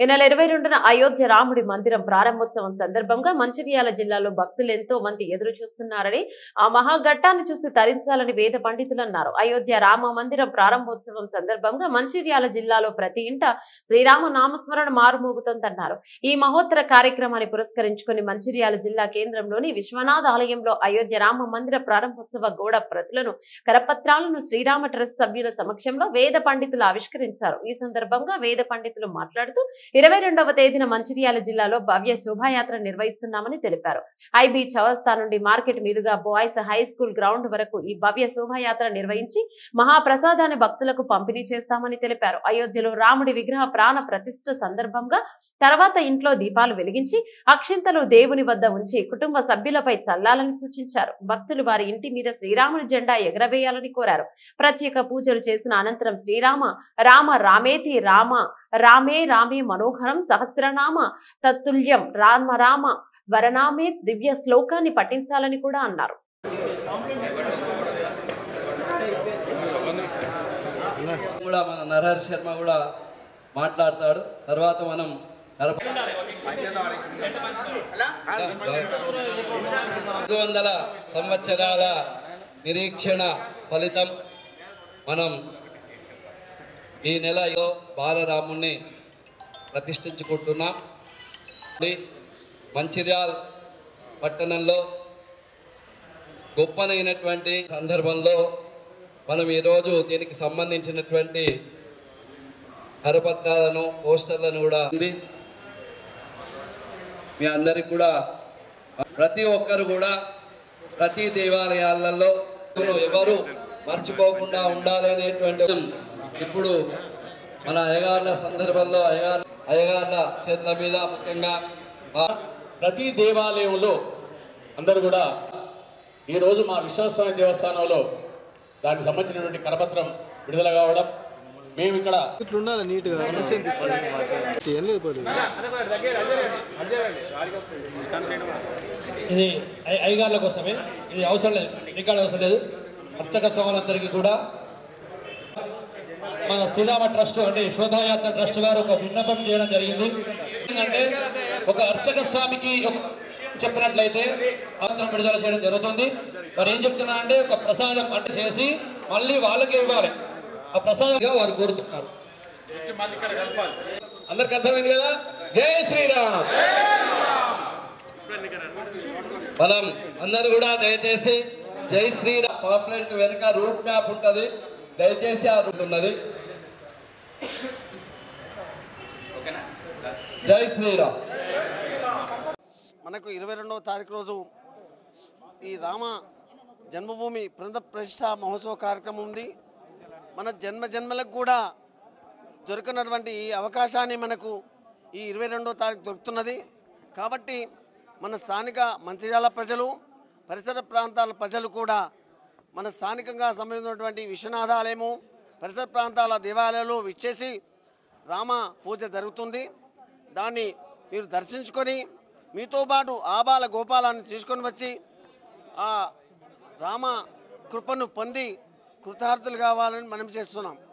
ఈ నెల ఇరవై రెండున అయోధ్య రాముడి మందిరం ప్రారంభోత్సవం సందర్భంగా మంచిర్యాల జిల్లాలో భక్తులు ఎంతో మంది ఎదురు చూస్తున్నారని ఆ మహాఘట్టాన్ని చూసి తరించాలని వేద పండితులు అన్నారు అయోధ్య రామ మందిరం ప్రారంభోత్సవం సందర్భంగా మంచిర్యాల జిల్లాలో ప్రతి ఇంట శ్రీరామ నామస్మరణ మారుమోగుతోందన్నారు ఈ మహోత్తర కార్యక్రమాన్ని పురస్కరించుకుని మంచిర్యాల జిల్లా కేంద్రంలోని విశ్వనాథ ఆలయంలో అయోధ్య రామ మందిర ప్రారంభోత్సవ గోడ ప్రతులను కరపత్రాలను శ్రీరామ ట్రస్ట్ సభ్యుల సమక్షంలో వేద పండితులు ఆవిష్కరించారు ఈ సందర్భంగా వేద పండితులు మాట్లాడుతూ ఇరవై రెండవ తేదీన మంచిర్యాల జిల్లాలో భవ్య శోభాయాత్ర నిర్వహిస్తున్నామని తెలిపారు ఐబీ చౌరస్తా నుండి మార్కెట్ మీదుగా బాయ్స్ హై స్కూల్ గ్రౌండ్ వరకు ఈ భవ్య శోభాయాత్ర నిర్వహించి మహాప్రసాదాన్ని భక్తులకు పంపిణీ చేస్తామని తెలిపారు అయోధ్యలో రాముడి విగ్రహ ప్రాణ ప్రతిష్ఠ సందర్భంగా తర్వాత ఇంట్లో దీపాలు వెలిగించి అక్షింతలు దేవుని వద్ద ఉంచి కుటుంబ సభ్యులపై చల్లాలని సూచించారు భక్తులు వారి ఇంటి మీద శ్రీరాముడి జెండా ఎగరవేయాలని కోరారు ప్రత్యేక పూజలు చేసిన అనంతరం శ్రీరామ రామ రామేతి రామ రామే రామే మనోహరం సహస్రనామ తత్తుల్యం రామ రామ వరనామే దివ్య శ్లోకాన్ని పఠించాలని కూడా అన్నారు కూడా మన నరహరి శర్మ కూడా మాట్లాడతాడు తర్వాత మనం కరప- ఐదు వందల సంవత్సరాల నిరీక్షణ ఫలితం మనం ఈ నెలలో బాలరాముణ్ణి ప్రతిష్ఠించుకుంటున్నాం ఇది మంచిర్యాల్ పట్టణంలో గొప్పనైనటువంటి సందర్భంలో మనం ఈరోజు దీనికి సంబంధించినటువంటి కరపత్రాలను పోస్టర్లను కూడా ఉంది మీ అందరికి కూడా ప్రతి ఒక్కరు కూడా ప్రతి దేవాలయాలలో ఎవరు మర్చిపోకుండా ఉండాలి అనేటువంటి ఇప్పుడు మన అయ్యగార్ల సందర్భంలో అయ్యగార్ అయ్యగార్ల చేతుల మీద ముఖ్యంగా మా- ప్రతి దేవాలయంలో అందరూ కూడా ఈరోజు మా విశ్వాసస్వామి దేవస్థానంలో దానికి సంబంధించినటువంటి కరపత్రం విడుదల కావడం మేము ఇక్కడ ఇట్లా ఉండాలి నీట్గా మంచిగా అనిపిస్తుంది ఏం లేదు పోదు ఇది ఐ- అయ్యగార్ల కోసమే ఇది అవసరం లేదు రికార్డ్ అవసరం లేదు అర్చక స్వాములందరికీ కూడా మన శ్రీరామ ట్రస్ట్ అంటే శోభాయాత్ర ట్రస్ట్ గారు ఒక విన్నపం చేయడం జరిగింది ఎందుకంటే ఒక అర్చక స్వామికి ఒక చెప్పినట్లయితే పత్రం విడుదల చేయడం జరుగుతుంది మరి ఏం చెప్తున్నా అంటే ఒక ప్రసాదం అంటే చేసి మళ్ళీ వాళ్ళకే ఇవ్వాలి ఆ ప్రసాదంగా వారు కోరుతున్నారు అందరికి అర్థమైంది కదా జై శ్రీరామ్ మనం అందరూ కూడా దయచేసి జై శ్రీరామ్ పాపులెంట్ వెనుక రూట్ మ్యాప్ ఉంటుంది దయచేసి ఆ రూట్ ఉన్నది జై శ్రీరామ్ మనకు ఇరవై రెండవ తారీఖు రోజు ఈ రామ జన్మభూమి బృంద ప్రతిష్ట మహోత్సవ కార్యక్రమం ఉంది మన జన్మ జన్మలకు కూడా దొరికినటువంటి ఈ అవకాశాన్ని మనకు ఈ ఇరవై రెండవ తారీఖు దొరుకుతున్నది కాబట్టి మన స్థానిక మంచిర్యాల ప్రజలు పరిసర ప్రాంతాల ప్రజలు కూడా మన స్థానికంగా సంబంధించినటువంటి విశ్వనాథ ఆలయము పరిసర ప్రాంతాల దేవాలయాలు విచ్చేసి రామ పూజ జరుగుతుంది దాన్ని మీరు దర్శించుకొని మీతో పాటు ఆబాల గోపాలాన్ని తీసుకొని వచ్చి ఆ రామ కృపను పొంది కృతార్థులు కావాలని మనం చేస్తున్నాం